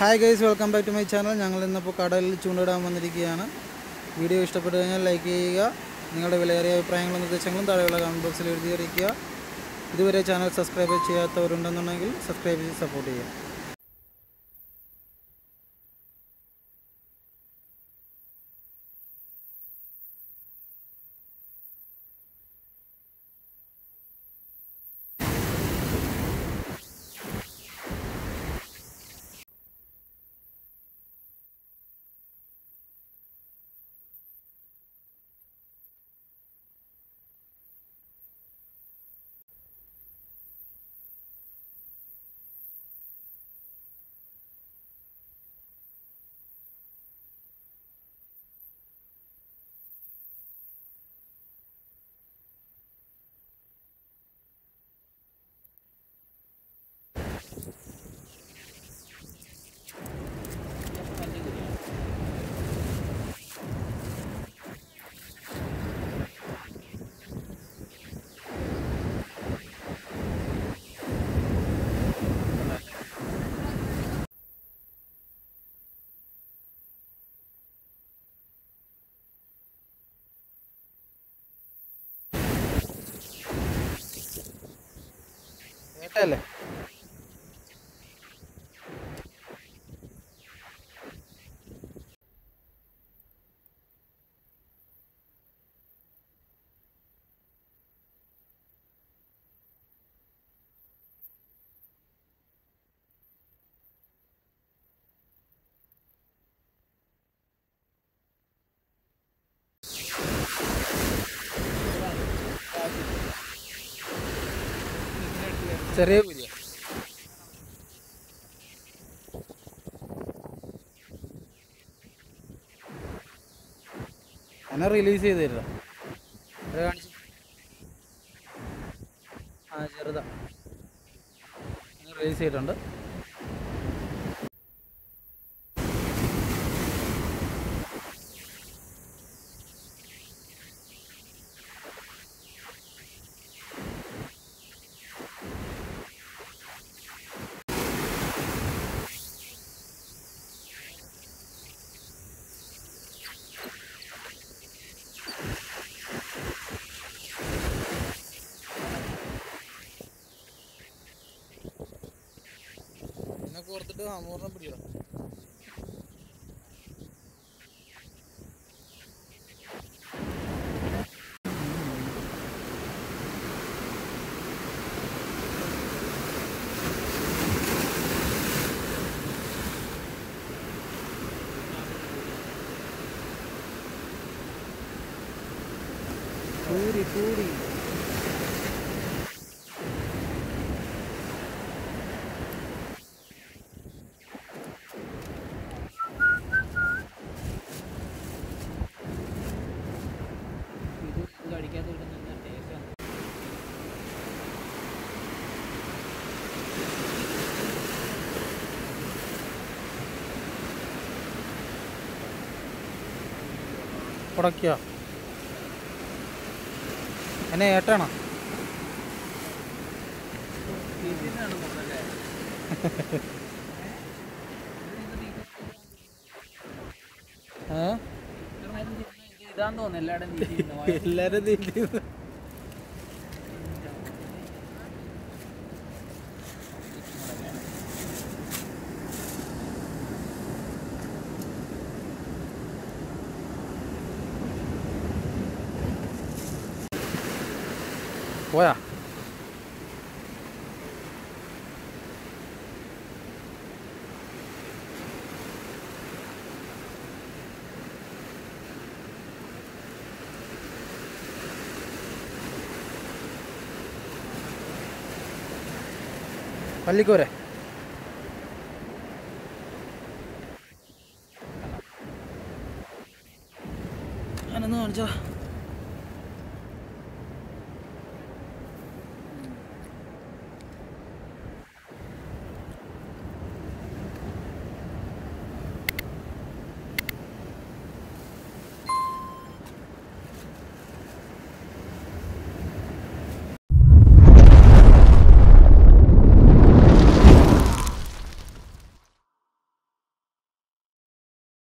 hi guys welcome back to my channel ഞങ്ങൾ ഇന്നിപ്പോൾ കടലിൽ ചൂണ്ടിടാൻ വന്നിരിക്കുകയാണ് വീഡിയോ ഇഷ്ടപ്പെട്ടു കഴിഞ്ഞാൽ ലൈക്ക് ചെയ്യുക നിങ്ങളുടെ വിലയേറിയ അഭിപ്രായങ്ങളും നിർദ്ദേശങ്ങളും താഴെയുള്ള കമൻറ്റ് ബോക്സിൽ എഴുതി അറിയിക്കുക ഇതുവരെ ചാനൽ സബ്സ്ക്രൈബ് ചെയ്യാത്തവരുണ്ടെന്നുണ്ടെങ്കിൽ സബ്സ്ക്രൈബ് ചെയ്ത് സപ്പോർട്ട് ചെയ്യുക കേട്ടല്ലേ ചെറിയ കുരിയ എന്നെ റിലീസ് ചെയ്ത് തരില്ല ഇവിടെ കാണിച്ചു ആ ചെറുതാ റിലീസ് ചെയ്തിട്ടുണ്ട് എന്നെ കോർത്തിട്ട് അമൂറിനെ പിടിക്കണം പൂരി പൂരി ഇത് ഇത് കടിക്കാത്ത കിട്ടുന്ന ടേസ്റ്റാണ് ഉടക്കുക എന്നെ ഏട്ടാണോ ഇതിനാണ് പോകുന്നല്ലേ ഏ ഇത്ര നേരം തിന്നുന്നത് എനിക്ക് ഇതാന്ന് തോന്നുന്നു എല്ലാവരും നീറ്റിരുന്നു എല്ലാരും തീറ്റി പോയാ പള്ളിക്കൂരെ ഞാനൊന്ന് കാണിച്ചാ